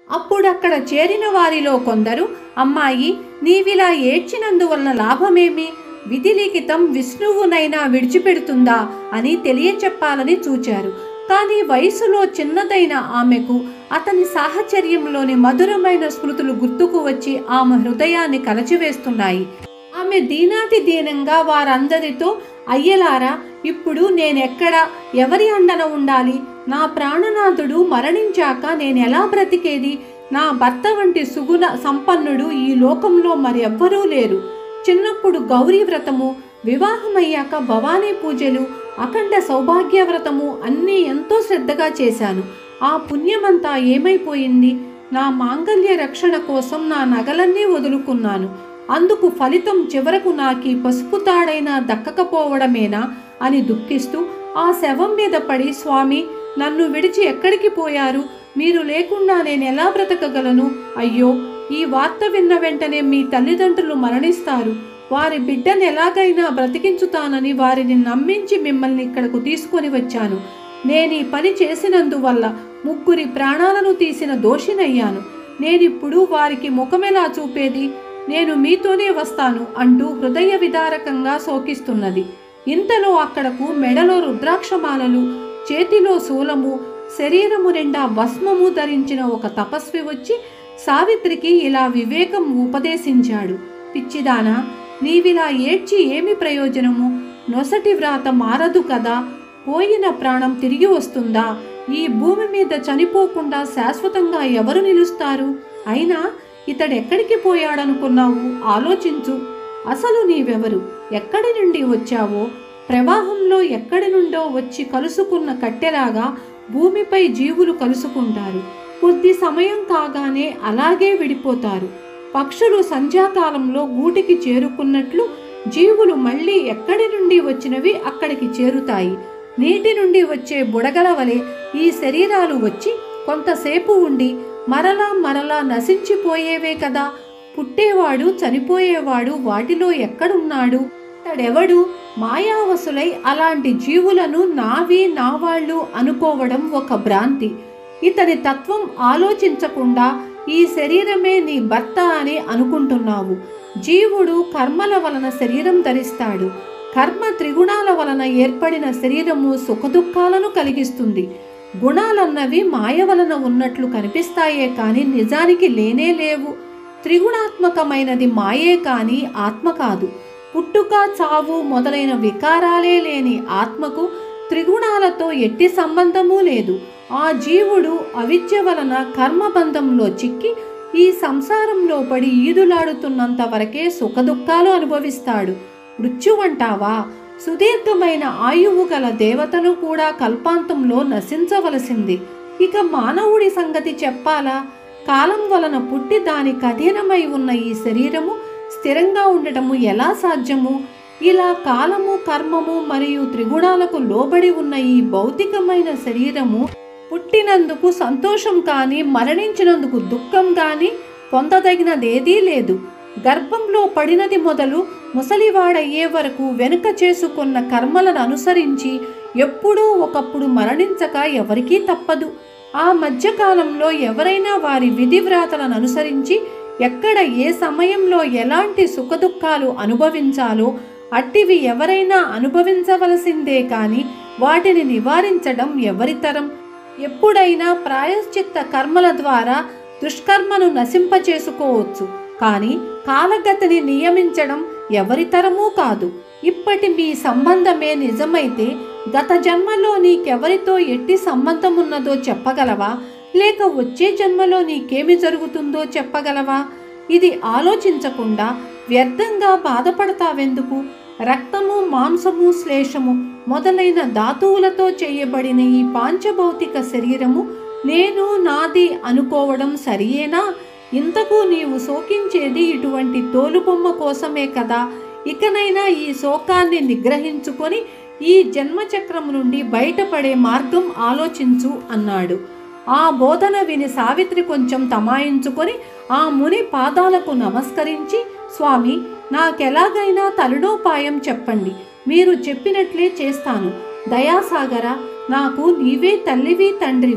అప్పుడక్కడ చేరిన వారిలో కొందరు అమ్మాయి నీవిలా ఏడ్చినందువలన లాభమేమి విధి లిఖితం విష్ణువునైనా విడిచిపెడుతుందా అని తెలియచెప్పాలని చూచారు కానీ వయసులో చిన్నదైన ఆమెకు అతని సాహచర్యంలోని మధురమైన స్మృతులు గుర్తుకు వచ్చి ఆమె హృదయాన్ని కలచివేస్తున్నాయి ఆమె దీనాతి దీనంగా వారందరితో అయ్యలారా ఇప్పుడు నేనెక్కడ ఎవరి అండన ఉండాలి నా ప్రాణనాథుడు మరణించాక నేనెలా బ్రతికేది నా భర్త వంటి సుగుణ సంపన్నుడు ఈ లోకంలో మరెవ్వరూ లేరు చిన్నప్పుడు గౌరీ వ్రతము వివాహమయ్యాక భవానీ పూజలు అఖండ సౌభాగ్య వ్రతము అన్నీ ఎంతో శ్రద్ధగా చేశాను ఆ పుణ్యమంతా ఏమైపోయింది నా మాంగల్య రక్షణ కోసం నా నగలన్నీ వదులుకున్నాను అందుకు ఫలితం చివరకు నాకీ పసుపు తాడైనా దక్కకపోవడమేనా అని దుఃఖిస్తూ ఆ శవం మీద పడి స్వామి నన్ను విడిచి ఎక్కడికి పోయారు మీరు లేకుండా నేను ఎలా బ్రతకగలను అయ్యో ఈ వార్త విన్న వెంటనే మీ తల్లిదండ్రులు మరణిస్తారు వారి బిడ్డను ఎలాగైనా బ్రతికించుతానని వారిని నమ్మించి మిమ్మల్ని ఇక్కడకు తీసుకొని వచ్చాను నేను ఈ పని చేసినందువల్ల ముగ్గురి ప్రాణాలను తీసిన దోషినయ్యాను నేనిప్పుడు వారికి ముఖమెలా చూపేది నేను మీతోనే వస్తాను అంటూ హృదయ విదారకంగా శోకిస్తున్నది ఇంతలో అక్కడకు మెడలో రుద్రాక్షమాలలు చేతిలో శూలము శరీరము నిండా భస్మము ధరించిన ఒక తపస్వి వచ్చి సావిత్రికి ఇలా వివేకం ఉపదేశించాడు పిచ్చిదానా నీవిలా ఏడ్చి ఏమి ప్రయోజనము నొసటి వ్రాత మారదు కదా పోయిన ప్రాణం తిరిగి వస్తుందా ఈ భూమి మీద చనిపోకుండా శాశ్వతంగా ఎవరు నిలుస్తారు అయినా ఇతడెక్కడికి పోయాడనుకున్నావు ఆలోచించు అసలు నీవెవరు ఎక్కడి నుండి వచ్చావో ప్రవాహంలో ఎక్కడి నుండో వచ్చి కలుసుకున్న కట్టెలాగా భూమిపై జీవులు కలుసుకుంటారు కొద్ది సమయం కాగానే అలాగే విడిపోతారు పక్షులు సంధ్యాకాలంలో గూటికి చేరుకున్నట్లు జీవులు మళ్ళీ ఎక్కడి నుండి వచ్చినవి అక్కడికి చేరుతాయి నీటి నుండి వచ్చే బుడగల వలె ఈ శరీరాలు వచ్చి కొంతసేపు ఉండి మరలా మరలా నశించిపోయేవే కదా పుట్టేవాడు చనిపోయేవాడు వాటిలో ఎక్కడున్నాడు అతడెవడు మాయావసులై అలాంటి జీవులను నావి నావాళ్ళు అనుకోవడం ఒక భ్రాంతి ఇతని తత్వం ఆలోచించకుండా ఈ శరీరమే నీ భర్త అని అనుకుంటున్నావు జీవుడు కర్మల వలన శరీరం ధరిస్తాడు కర్మ త్రిగుణాల వలన ఏర్పడిన శరీరము సుఖదుఖాలను కలిగిస్తుంది గుణాలన్నవి మాయ వలన ఉన్నట్లు కనిపిస్తాయే కానీ నిజానికి లేనే లేవు త్రిగుణాత్మకమైనది మాయే కానీ ఆత్మ కాదు పుట్టుక చావు మొదలైన వికారాలే లేని ఆత్మకు త్రిగుణాలతో ఎట్టి సంబంధమూ లేదు ఆ జీవుడు అవిద్య వలన కర్మబంధంలో చిక్కి ఈ సంసారంలో పడి ఈదులాడుతున్నంత వరకే సుఖదుఖాలు అనుభవిస్తాడు మృత్యువంటావా సుదీర్ఘమైన ఆయువు గల దేవతలు కూడా కల్పాంతంలో నశించవలసింది ఇక మానవుడి సంగతి చెప్పాలా కాలం వలన పుట్టి దానికి అధీనమై ఉన్న ఈ శరీరము స్థిరంగా ఉండటము ఎలా సాధ్యము ఇలా కాలము కర్మము మరియు త్రిగుణాలకు లోబడి ఉన్న ఈ భౌతికమైన శరీరము పుట్టినందుకు సంతోషం కానీ మరణించినందుకు దుఃఖం కానీ పొందదగినదేదీ లేదు గర్భంలో పడినది మొదలు ముసలివాడయ్యే వరకు వెనుక చేసుకున్న కర్మలను అనుసరించి ఎప్పుడూ ఒకప్పుడు మరణించక ఎవరికీ తప్పదు ఆ మధ్యకాలంలో ఎవరైనా వారి విధివ్రాతలను అనుసరించి ఎక్కడ ఏ సమయంలో ఎలాంటి సుఖదుఖాలు అనుభవించాలో అట్టివి ఎవరైనా అనుభవించవలసిందే కానీ వాటిని నివారించడం ఎవరితరం ఎప్పుడైనా ప్రాయశ్చిత్త కర్మల ద్వారా దుష్కర్మను నశింపచేసుకోవచ్చు కానీ కాలగతిని నియమించడం ఎవరితరమూ కాదు ఇప్పటి మీ సంబంధమే నిజమైతే గత జన్మలో నీకెవరితో ఎట్టి సంబంధం ఉన్నదో చెప్పగలవా లేక వచ్చే జన్మలో నీకేమి జరుగుతుందో చెప్పగలవా ఇది ఆలోచించకుండా వ్యర్థంగా బాధపడతావెందుకు రక్తము మాంసము శ్లేషము మొదలైన ధాతువులతో చేయబడిన ఈ పాంచభౌతిక శరీరము నేను నాది అనుకోవడం సరియేనా ఇంతకు నీవు శోకించేది ఇటువంటి తోలుబొమ్మ కోసమే కదా ఇకనైనా ఈ శోకాన్ని నిగ్రహించుకొని ఈ జన్మచక్రం నుండి బయటపడే మార్గం ఆలోచించు అన్నాడు ఆ బోధన విని సావిత్రి కొంచెం తమాయించుకొని ఆ ముని పాదాలకు నమస్కరించి స్వామి నాకెలాగైనా తరుణోపాయం చెప్పండి మీరు చెప్పినట్లే చేస్తాను దయాసాగర నాకు నీవే తల్లివి తండ్రివి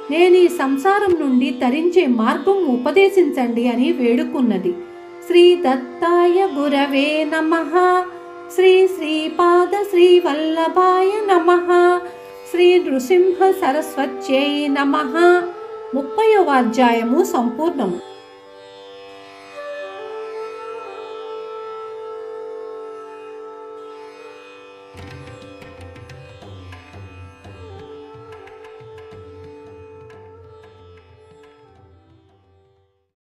నేను ఈ సంసారం నుండి తరించే మార్గం ఉపదేశించండి అని వేడుకున్నది శ్రీ దత్తాయ గురవే నమ శ్రీ శ్రీపాద శ్రీ వల్లభాయ నమ శ్రీ నృసింహ సరస్వత్యై నమ ముప్పైవ అధ్యాయము సంపూర్ణము